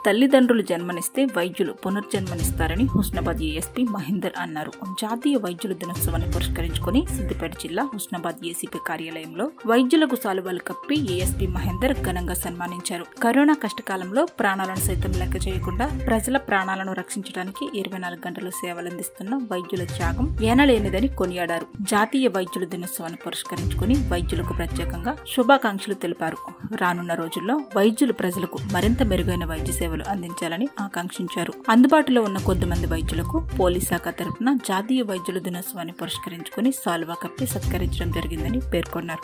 తల్లిదండ్రులు జన్మనిస్తే వైద్యులు పునర్జన్మనిస్తారని హుస్నాబాద్ ఏఎస్పీ మహేందర్ అన్నారు జాతీయ వైద్యుల దినోత్సవాన్ని పురస్కరించుకుని సిద్దిపేట జిల్లా హుస్నాబాద్ ఏసీపీ కార్యాలయంలో వైద్యులకు సాలువాలు కప్పి ఏఎస్పీ మహేందర్ ఘనంగా సన్మానించారు కరోనా కష్టకాలంలో ప్రాణాలను సైతం లెక్క చేయకుండా ప్రజల ప్రాణాలను రక్షించడానికి ఇరవై నాలుగు గంటలు సేవలందిస్తున్న వైద్యుల త్యాగం ఏనలేనిదని కొనియాడారు జాతీయ వైద్యుల దినోత్సవాన్ని పురస్కరించుకుని వైద్యులకు ప్రత్యేకంగా శుభాకాంక్షలు తెలిపారు రానున్న రోజుల్లో వైద్యులు ప్రజలకు మరింత మెరుగైన వైద్య సేవలు అందించాలని ఆకాంక్షించారు అందుబాటులో ఉన్న కొద్దిమంది వైద్యులకు పోలీస్ శాఖ తరఫున జాతీయ వైద్యుల దినోత్సవాన్ని పురస్కరించుకుని సాల్వా కప్పి సత్కరించడం జరిగిందని పేర్కొన్నారు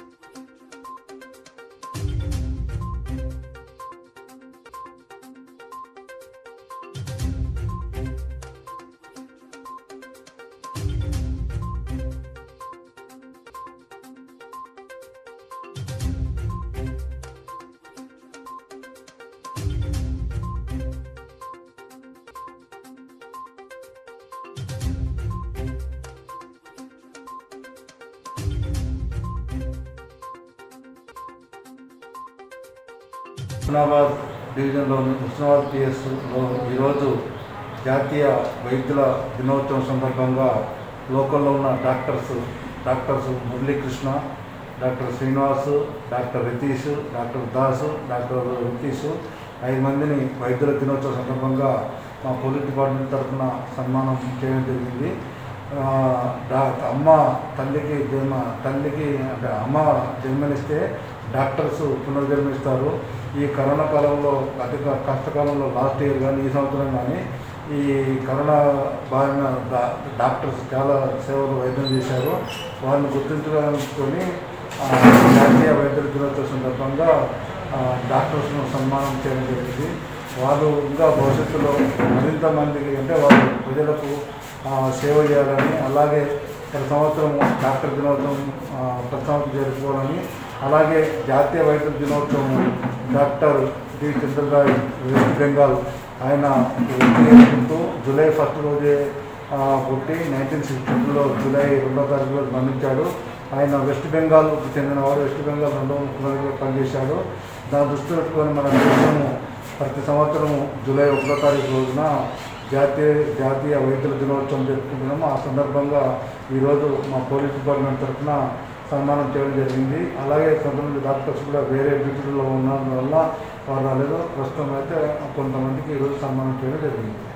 హుస్నాబాద్ డివిజన్లోని హుస్నాబాద్ పిఎస్లో ఈరోజు జాతీయ వైద్యుల దినోత్సవం సందర్భంగా లోకల్లో ఉన్న doctors doctors Muralikrishna doctor Srinivas doctor Ritish doctor Das doctor Ritish ఐదు మందిని వైద్యుల దినోత్సవం సందర్భంగా మా పోలీస్ డిపార్ట్మెంట్ తరఫున సన్మానం చేయడం జరిగింది ఆ, డా- అమ్మ తల్లికి జన్మ తల్లికి అంటే అమ్మ జన్మనిస్తే డాక్టర్స్ పునర్జన్మిస్తారు ఈ కరోనా కాలంలో అతి క- కష్టకాలంలో లాస్ట్ ఇయర్ కానీ ఈ సంవత్సరం కానీ ఈ కరోనా బారిన డా- డాక్టర్స్ చాలా సేవలు వైద్యం చేశారు వారిని గుర్తించుకొని ఆ, జాతీయ వైద్యుల దినోత్సవ సందర్భంగా ఆ, డాక్టర్స్ను సన్మానం చేయడం జరిగింది వాళ్ళు ఇంకా భవిష్యత్తులో మరింత మందికి అంటే వాళ్ళు ప్రజలకు ఆ, సేవ చేయాలని అలాగే ప్రతి సంవత్సరం డాక్టర్ దినోత్సవం ఆ, ప్రతి సంవత్సరం జరుపుకోవాలని అలాగే జాతీయ వైద్యుల దినోత్సవం doctor D Chandraroy West Bengal ఆయన వృత్తి చేసుకుంటూ జూలై ఫస్ట్ రోజే ఆ, పుట్టి నైన్టీన్ సిక్స్టీ టూలో జూలై రెండో తారీఖులో మరణించాడు ఆయన వెస్ట్ బెంగాల్కు చెందినవాడు వెస్ట్ బెంగాల్ రెండో ముఖ్యమంత్రిగా పనిచేశాడు దాన్ని దృష్టి పెట్టుకొని మన దేశము ప్రతి సంవత్సరం జూలై ఒకటో తారీఖు రోజున జాతీయ జాతీయ వైద్యుల దినోత్సవం జరుపుకుంటున్నాము ఆ సందర్భంగా ఈరోజు మా పోలీస్ డిపార్ట్మెంట్ తరఫున సన్మానం చేయడం జరిగింది అలాగే కొంతమంది డాక్టర్స్ కూడా వేరే డ్యూటీలో ఉన్న వల్ల వారు రాలేదు ప్రస్తుతం అయితే కొంతమందికి ఈరోజు సన్మానం చేయడం జరిగింది